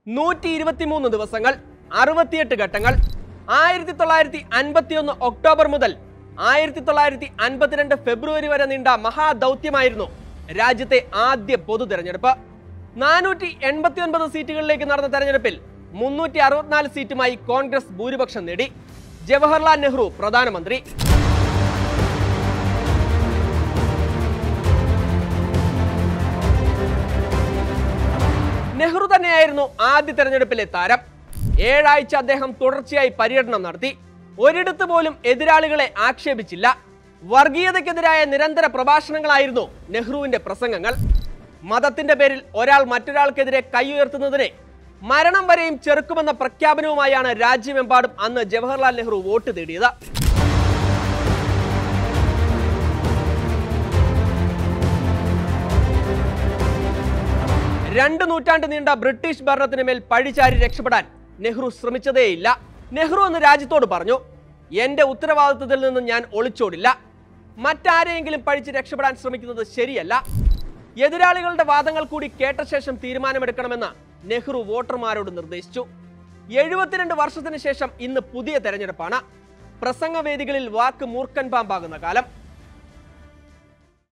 നൂറ്റി ഇരുപത്തിമൂന്ന് ദിവസങ്ങൾ അറുപത്തിയെട്ട് ഘട്ടങ്ങൾ ആയിരത്തി തൊള്ളായിരത്തി അൻപത്തിയൊന്ന് ഒക്ടോബർ മുതൽ ആയിരത്തി തൊള്ളായിരത്തി അൻപത്തിരണ്ട് ഫെബ്രുവരി വരെ നീണ്ട മഹാദൗത്യമായിരുന്നു രാജ്യത്തെ ആദ്യ പൊതു തെരഞ്ഞെടുപ്പ് നാനൂറ്റി എൺപത്തി ഒൻപത് സീറ്റുകളിലേക്ക് നടന്ന തെരഞ്ഞെടുപ്പിൽ മുന്നൂറ്റി അറുപത്തിനാല് സീറ്റുമായി കോൺഗ്രസ് ഭൂരിപക്ഷം നേടി ജവഹർലാൽ നെഹ്റു പ്രധാനമന്ത്രി നെഹ്റു തന്നെയായിരുന്നു ആദ്യ തെരഞ്ഞെടുപ്പിലെ താരം ഏഴാഴ്ച അദ്ദേഹം തുടർച്ചയായി പര്യടനം നടത്തി ഒരിടത്ത് പോലും എതിരാളികളെ ആക്ഷേപിച്ചില്ല വർഗീയതയ്ക്കെതിരായ നിരന്തര പ്രഭാഷണങ്ങളായിരുന്നു നെഹ്റുവിന്റെ പ്രസംഗങ്ങൾ മതത്തിന്റെ പേരിൽ ഒരാൾ മറ്റൊരാൾക്കെതിരെ കൈ ഉയർത്തുന്നതിനെ മരണം വരെയും ചെറുക്കുമെന്ന പ്രഖ്യാപനവുമായാണ് രാജ്യമെമ്പാടും അന്ന് ജവഹർലാൽ നെഹ്റു വോട്ട് തേടിയത് രണ്ട് നൂറ്റാണ്ട് നീണ്ട ബ്രിട്ടീഷ് ഭരണത്തിന് മേൽ പഴിചാരി രക്ഷപ്പെടാൻ നെഹ്റു ശ്രമിച്ചതേയില്ല നെഹ്റു എന്ന് രാജ്യത്തോട് പറഞ്ഞു എന്റെ ഉത്തരവാദിത്വത്തിൽ നിന്ന് ഞാൻ ഒളിച്ചോടില്ല മറ്റാരെയെങ്കിലും പഴിച്ച് രക്ഷപ്പെടാൻ ശ്രമിക്കുന്നത് ശരിയല്ല എതിരാളികളുടെ വാദങ്ങൾ കൂടി കേട്ട ശേഷം തീരുമാനമെടുക്കണമെന്ന് നെഹ്റു വോട്ടർമാരോട് നിർദ്ദേശിച്ചു എഴുപത്തിരണ്ട് വർഷത്തിന് ശേഷം ഇന്ന് പുതിയ തെരഞ്ഞെടുപ്പാണ് പ്രസംഗവേദികളിൽ വാക്ക് മൂർഖൻ പാമ്പാകുന്ന കാലം